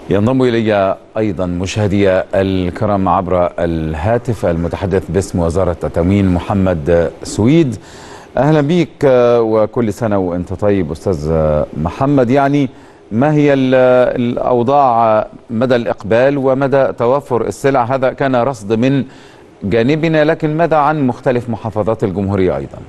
ينضم إلي أيضا مشاهدي الكرام عبر الهاتف المتحدث باسم وزارة التموين محمد سويد أهلا بك وكل سنة وأنت طيب أستاذ محمد يعني ما هي الأوضاع مدى الإقبال ومدى توافر السلع هذا كان رصد من جانبنا لكن ماذا عن مختلف محافظات الجمهورية أيضا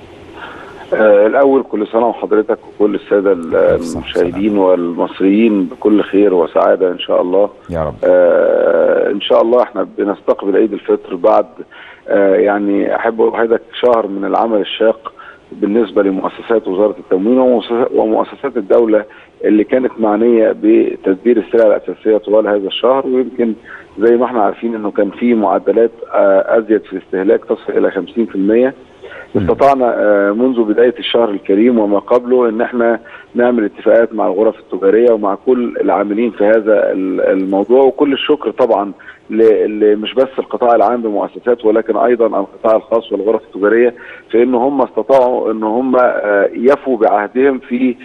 آه الأول كل سنة وحضرتك وكل السادة المشاهدين والمصريين بكل خير وسعادة إن شاء الله يا رب آه إن شاء الله إحنا بنستقبل عيد الفطر بعد آه يعني أحب أقول لحضرتك شهر من العمل الشاق بالنسبة لمؤسسات وزارة التموين ومؤسسات الدولة اللي كانت معنية بتدبير السلع الأساسية طوال هذا الشهر ويمكن زي ما احنا عارفين انه كان في معدلات ازيد في الاستهلاك تصل الى 50% استطعنا منذ بداية الشهر الكريم وما قبله ان احنا نعمل اتفاقات مع الغرف التجارية ومع كل العاملين في هذا الموضوع وكل الشكر طبعا مش بس القطاع العام بمؤسسات ولكن ايضا القطاع الخاص والغرف التجاريه في ان هم استطاعوا ان هم يفوا بعهدهم في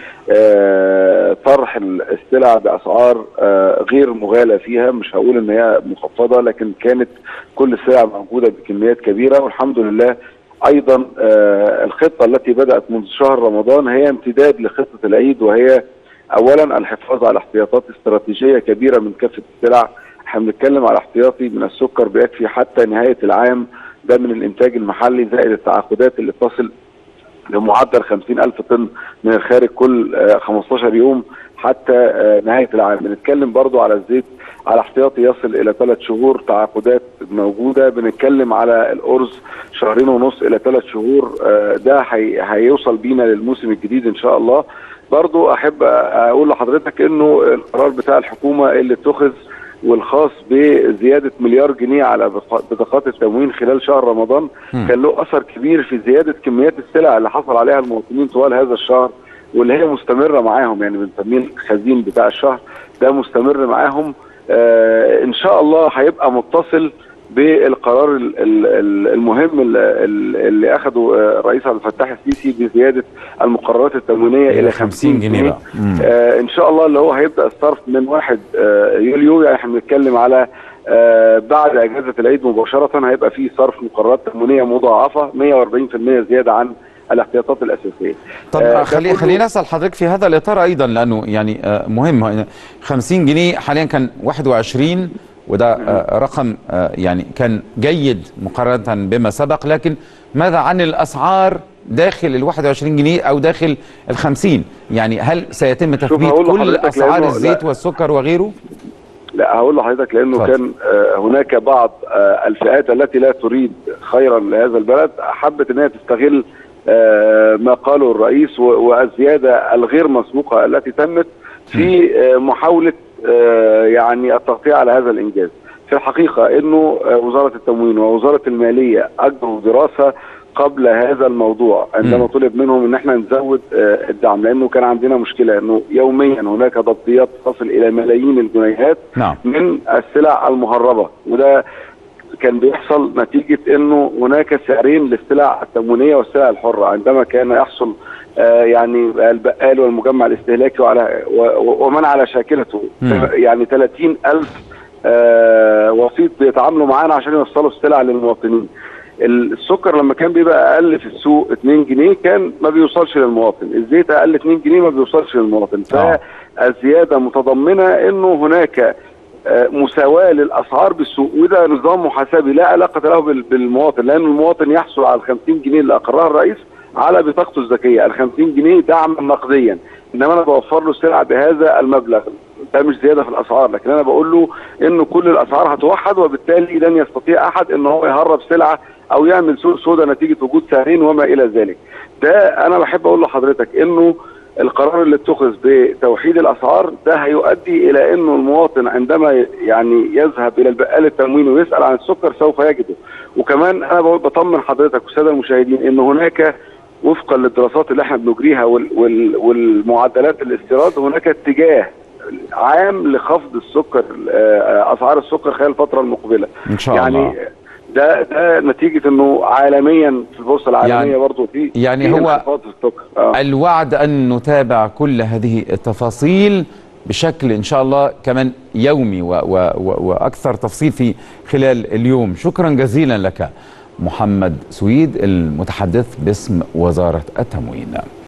طرح السلع باسعار غير مغالى فيها مش هقول ان هي مخفضه لكن كانت كل السلع موجوده بكميات كبيره والحمد لله ايضا الخطه التي بدات منذ شهر رمضان هي امتداد لخطه العيد وهي اولا الحفاظ على احتياطات استراتيجيه كبيره من كافه السلع احنا بنتكلم على احتياطي من السكر بيكفي حتى نهايه العام ده من الانتاج المحلي زائد التعاقدات اللي تصل لمعدل 50 ألف طن من الخارج كل 15 يوم حتى نهاية العام بنتكلم برضو على الزيت على احتياطي يصل إلى ثلاث شهور تعاقدات موجودة بنتكلم على الأرز شهرين ونص إلى ثلاث شهور ده هيوصل بينا للموسم الجديد إن شاء الله برضو أحب أقول لحضرتك إنه القرار بتاع الحكومة اللي اتخذ والخاص بزيادة مليار جنيه على بطاقات التموين خلال شهر رمضان م. كان له أثر كبير في زيادة كميات السلع اللي حصل عليها المواطنين طوال هذا الشهر واللي هي مستمرة معاهم يعني بنسميه الخزين بتاع الشهر ده مستمر معاهم آه إن شاء الله هيبقى متصل بالقرار المهم اللي اخذه الرئيس عبد الفتاح السيسي بزياده المقررات التموينيه الى 50 جنيه, جنيه. آه ان شاء الله اللي هو هيبدا الصرف من 1 آه يوليو يعني احنا بنتكلم على آه بعد اجازه العيد مباشره هيبقى في صرف مقررات تموينيه مضاعفه 140% زياده عن الاحتياطات الاساسيه. طب آه خلي خليني اسال حضرتك في هذا الاطار ايضا لانه يعني آه مهم 50 جنيه حاليا كان 21 وده آه رقم آه يعني كان جيد مقارنة بما سبق لكن ماذا عن الأسعار داخل ال 21 جنيه أو داخل ال 50 يعني هل سيتم تثبيت كل أسعار الزيت والسكر وغيره؟ لا هقول لحضرتك لانه فضل. كان آه هناك بعض آه الفئات التي لا تريد خيرا لهذا البلد حبت ان هي تستغل آه ما قاله الرئيس والزياده الغير مسبوقه التي تمت في آه محاوله آه يعني التغطيه على هذا الانجاز. في الحقيقه انه آه وزاره التموين ووزاره الماليه اجروا دراسه قبل هذا الموضوع عندما طلب منهم ان احنا نزود آه الدعم لانه كان عندنا مشكله انه يوميا هناك ضبطيات تصل الى ملايين الجنيهات نعم. من السلع المهربه وده كان بيحصل نتيجه انه هناك سعرين للسلع التموينيه والسلع الحره عندما كان يحصل آه يعني البقال والمجمع الاستهلاكي وعلى ومن على شاكلته مم. يعني 30 ألف آه وسيط بيتعاملوا معانا عشان يوصلوا السلع للمواطنين السكر لما كان بيبقى اقل في السوق 2 جنيه كان ما بيوصلش للمواطن الزيت اقل 2 جنيه ما بيوصلش للمواطن فالزياده متضمنه انه هناك مساواة للأسعار بالسوق وده نظام محاسبي لا علاقة له بالمواطن لأن المواطن يحصل على ال 50 جنيه اللي أقرها الرئيس على بطاقته الذكية ال 50 جنيه دعما نقديا إنما أنا بوفر له سلعة بهذا المبلغ ده مش زيادة في الأسعار لكن أنا بقول له إنه كل الأسعار هتوحد وبالتالي لن يستطيع أحد إن هو يهرب سلعة أو يعمل سوق سودا نتيجة وجود سعرين وما إلى ذلك ده أنا بحب أقول لحضرتك إنه القرار اللي اتخذ بتوحيد الاسعار ده هيؤدي الى انه المواطن عندما يعني يذهب الى البقال التمويني ويسال عن السكر سوف يجده وكمان انا بطمن حضرتك والساده المشاهدين ان هناك وفقا للدراسات اللي احنا بنجريها وال وال والمعدلات الاستيراد هناك اتجاه عام لخفض السكر اسعار السكر خلال الفتره المقبله ان شاء يعني الله ده ده نتيجه انه عالميا في البورصه العالميه يعني- برضه في يعني في هو انخفاض في السكر آه. الوعد أن نتابع كل هذه التفاصيل بشكل ان شاء الله كمان يومي و و و واكثر تفصيل في خلال اليوم شكرا جزيلا لك محمد سويد المتحدث باسم وزاره التموين